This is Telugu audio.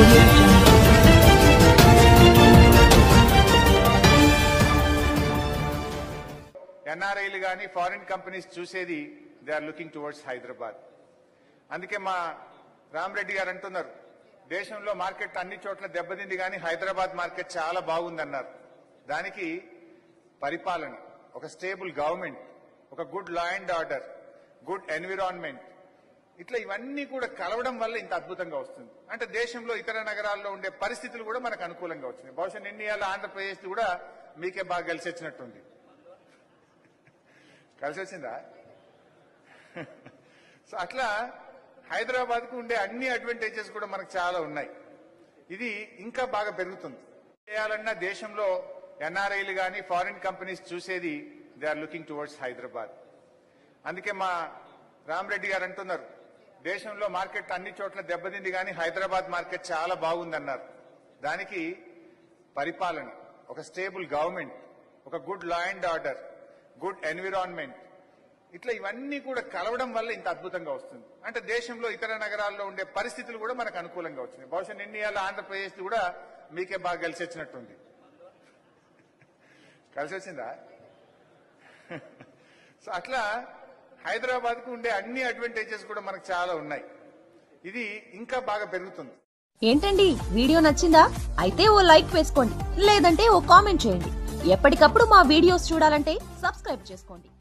audio jungle. ఎన్ఆర్ఐలు కానీ ఫారిన్ కంపెనీస్ చూసేది they are looking towards Hyderabad అందుకే మా రామరెడ్డి గారు అంటున్నారు దేశంలో మార్కెట్ అన్ని చోట్ల దెబ్బతింది కానీ హైదరాబాద్ మార్కెట్ చాలా బాగుందన్నారు దానికి పరిపాలన ఒక స్టేబుల్ గవర్నమెంట్ ఒక good law and order good environment ఇట్లా ఇవన్నీ కూడా కలవడం వల్ల ఇంత అద్భుతంగా వస్తుంది అంటే దేశంలో ఇతర నగరాల్లో ఉండే పరిస్థితులు కూడా మనకు అనుకూలంగా వచ్చినాయి బహుశా ఇండియాలో ఆంధ్రప్రదేశ్ కూడా మీకే బాగా కలిసి వచ్చినట్టుంది కలిసి వచ్చిందా సో అట్లా హైదరాబాద్ కు ఉండే అన్ని అడ్వాంటేజెస్ కూడా మనకు చాలా ఉన్నాయి ఇది ఇంకా బాగా పెరుగుతుంది చేయాలన్నా దేశంలో ఎన్ఆర్ఐలు కానీ ఫారిన్ కంపెనీస్ చూసేది they are looking towards Hyderabad అందుకే మా రామరెడ్డి గారు అంటున్నారు దేశంలో మార్కెట్ అన్ని చోట్ల దెబ్బతింది కానీ హైదరాబాద్ మార్కెట్ చాలా బాగుందన్నారు దానికి పరిపాలన ఒక స్టేబుల్ గవర్నమెంట్ ఒక good law and order good environment ఇట్లా ఇవన్నీ కూడా కలవడం వల్ల ఇంత అద్భుతంగా వస్తుంది అంటే దేశంలో ఇతర నగరాల్లో ఉండే పరిస్థితులు కూడా మనకు అనుకూలంగా వచ్చినాయి బహుశా ఇండియాలో ఆంధ్రప్రదేశ్ కూడా మీకే బాగా కలిసి వచ్చినట్టుంది కలిసి వచ్చిందా సో అట్లా హైదరాబాద్ కు ఉండే అన్ని అడ్వాంటేజెస్ కూడా మనకు చాలా ఉన్నాయి ఇది ఇంకా బాగా పెరుగుతుంది ఏంటండి వీడియో నచ్చిందా అయితే ఓ లైక్ వేసుకోండి లేదంటే ఓ కామెంట్ చేయండి ఎప్పటికప్పుడు మా వీడియోస్ చూడాలంటే సబ్స్క్రైబ్ చేసుకోండి